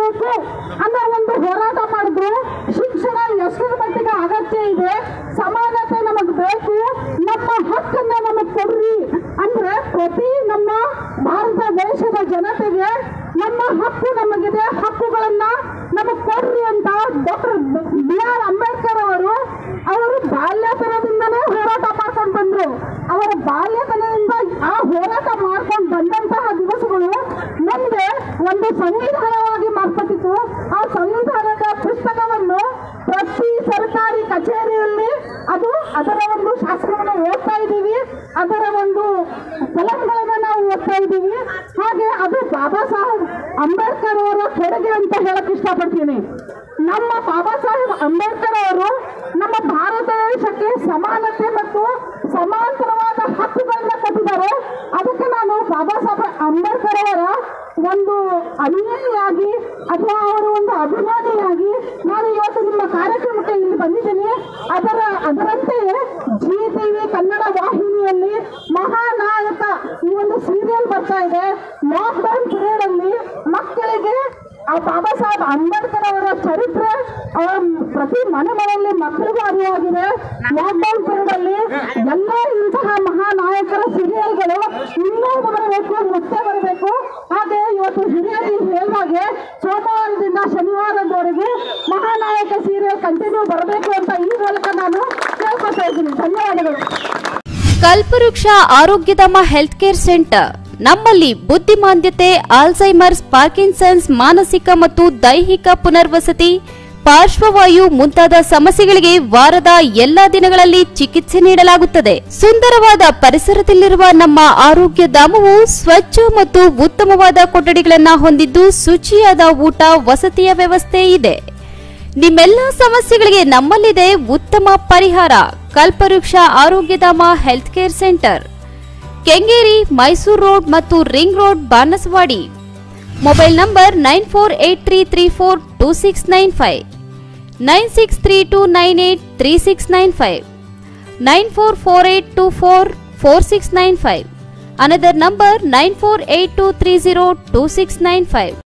ಬೇಕು ಅನ್ನೋ ಒಂದು ಹೋರಾಟ ಮಾಡಿದ್ರು ಶಿಕ್ಷಣ ಎಷ್ಟರ ಮಟ್ಟಿಗೆ ಅಗತ್ಯ ಇದೆ ಸಮಾನತೆ ನಮಗ್ ಬೇಕು ನಮ್ಮ ಹಕ್ಕನ್ನ ನಮಗ್ ಕೊಡ್ರಿ ಅಂದ್ರೆ ಪ್ರತಿ ನಮ್ಮ ಭಾರತ ದೇಶದ ಜನತೆಗೆ ನಮ್ಮ ಹಕ್ಕು ನಮಗಿದೆ ಹಕ್ಕುಗಳನ್ನ ನಮಗ್ ಕೊಡ್ರಿ ಅಂತ ಡಾಕ್ಟರ್ ಬಿ ಆರ್ ಅಂಬೇಡ್ಕರ್ ಅವರು ಅವರು ಬಾಲ್ಯತನದಿಂದನೇ ಹೋರಾಟ ಮಾಡ್ಕೊಂಡು ಬಂದ್ರು ಅವರ ಬಾಲ್ಯತನದಿಂದ ಆ ಹೋರಾಟ ಮಾಡ್ಕೊಂಡು ಬಂದಂತಹ ದಿವಸಗಳು ಮುಂದೆ ಒಂದು ಸಂವಿಧಾನವಾಗಿ ಮಾರ್ಪಟ್ಟಿತು ಆ ಸಂವಿಧಾನದ ಪುಸ್ತಕವನ್ನು ಪ್ರತಿ ಸರ್ಕಾರಿ ಕಚೇರಿಯಲ್ಲಿ ಅದು ಅದರ ಒಂದು ಶಾಸ್ತ್ರವನ್ನು ಓದ್ತಾ ಇದ್ದೀವಿ ಅದರ ಒಂದು ಕಲಂಗಳನ್ನ ನಾವು ಓದ್ತಾ ಇದ್ದೀವಿ ಹಾಗೆ ಅದು ಬಾಬಾ ಸಾಹೇಬ್ ಅಂಬೇಡ್ಕರ್ ಅವರ ಕೊಡುಗೆ ಅಂತ ಹೇಳಕ್ ಇಷ್ಟಪಡ್ತೀನಿ ನಮ್ಮ ಬಾಬಾ ಸಾಹೇಬ್ ಅಂಬೇಡ್ಕರ್ ಅವರು ನಮ್ಮ ಭಾರತ ದೇಶಕ್ಕೆ ಸಮಾನತೆ ಮತ್ತು ಸಮಾಂತರವಾದ ಹಕ್ಕುಗಳನ್ನ ಕೊಟ್ಟಿದ್ದಾರೆ ಅದಕ್ಕೆ ನಾನು ಬಾಬಾ ಸಾಹೇಬ್ ಅಂಬೇಡ್ಕರ್ ಅವರ ಒಂದು ಅನುಯಾಯಿಯಾಗಿ ಅಥವಾ ಅವರ ಒಂದು ಅಭಿಮಾನಿಯಾಗಿ ನಾನು ಇವತ್ತು ನಿಮ್ಮ ಕಾರ್ಯಕ್ರಮಕ್ಕೆ ಇಲ್ಲಿ ಬಂದಿದ್ದೀನಿ ಅದರ ಅದರಂತೆಯೇ ಜಿ ಟಿವಿ ಕನ್ನಡ ವಾಹಿನಿಯಲ್ಲಿ ಮಹಾನಾಯಕ ಈ ಒಂದು ಸೀರಿಯಲ್ ಬರ್ತಾ ಇದೆ ಲಾಕ್ಡೌನ್ ಪೀರಿಯಡ್ ಅಲ್ಲಿ ಮಕ್ಕಳಿಗೆ ಆ ಬಾಬಾ ಸಾಹೇಬ್ ಅಂಬೇಡ್ಕರ್ ಅವರ ಚರಿತ್ರೆ ಆ, ಪ್ರತಿ ಮನೆ ಮನೆಯಲ್ಲಿ ಮಕ್ಕಳಿಗೂ ಅರಿವಾಗಿದೆ ಲಾಕ್ಡೌನ್ ಪೀರಿಯಡ್ ಅಲ್ಲಿ ಎಲ್ಲ ಇಂತಹ ಮಹಾನಾಯಕರ ಸೀರಿಯಲ್ಗಳು ಇನ್ನೂ ಬರಬೇಕು ಮತ್ತೆ ಬರಬೇಕು ಹಾಗೆ ಇವತ್ತು ಹಿರಿಯರು ಹೇಳಿದಾಗೆ ಸೋಮವಾರದಿಂದ ಶನಿವಾರದವರೆಗೆ ಮಹಾನಾಯಕ ಸೀರಿಯಲ್ ಕಂಟಿನ್ಯೂ ಬರಬೇಕು ಅಂತ ಈ ಮೂಲಕ ನಾನು ಕೇಳ್ಕೊತಾ ಇದ್ದೀನಿ ಧನ್ಯವಾದಗಳು ಕಲ್ಪವೃಕ್ಷ ಆರೋಗ್ಯಧಾಮ ಹೆಲ್ತ್ ಕೇರ್ ಸೆಂಟರ್ ನಮ್ಮಲ್ಲಿ ಬುದ್ಧಿಮಾಂದ್ಯತೆ ಆಲ್ಝೈಮರ್ಸ್ ಪಾರ್ಕಿನ್ಸನ್ಸ್ ಮಾನಸಿಕ ಮತ್ತು ದೈಹಿಕ ಪುನರ್ವಸತಿ ಪಾರ್ಶ್ವವಾಯು ಮುಂತಾದ ಸಮಸ್ಯೆಗಳಿಗೆ ವಾರದ ಎಲ್ಲಾ ದಿನಗಳಲ್ಲಿ ಚಿಕಿತ್ಸೆ ನೀಡಲಾಗುತ್ತದೆ ಸುಂದರವಾದ ಪರಿಸರದಲ್ಲಿರುವ ನಮ್ಮ ಆರೋಗ್ಯ ಧಾಮವು ಸ್ವಚ್ಛ ಮತ್ತು ಉತ್ತಮವಾದ ಕೊಠಡಿಗಳನ್ನ ಹೊಂದಿದ್ದು ಶುಚಿಯಾದ ಊಟ ವಸತಿಯ ವ್ಯವಸ್ಥೆ ಇದೆ ನಿಮ್ಮೆಲ್ಲ ಸಮಸ್ಯೆಗಳಿಗೆ ನಮ್ಮಲ್ಲಿದೆ ಉತ್ತಮ ಪರಿಹಾರ Kalpavriksha Arogyadhama health care centre Kengeri Mysuru road ಮತ್ತು ring road Banaswadi mobile number nine four eight three three four two six nine five nine six three two nine eight three six nine five nine four four eight two four four six nine five another number nine four eight two three zero two six nine five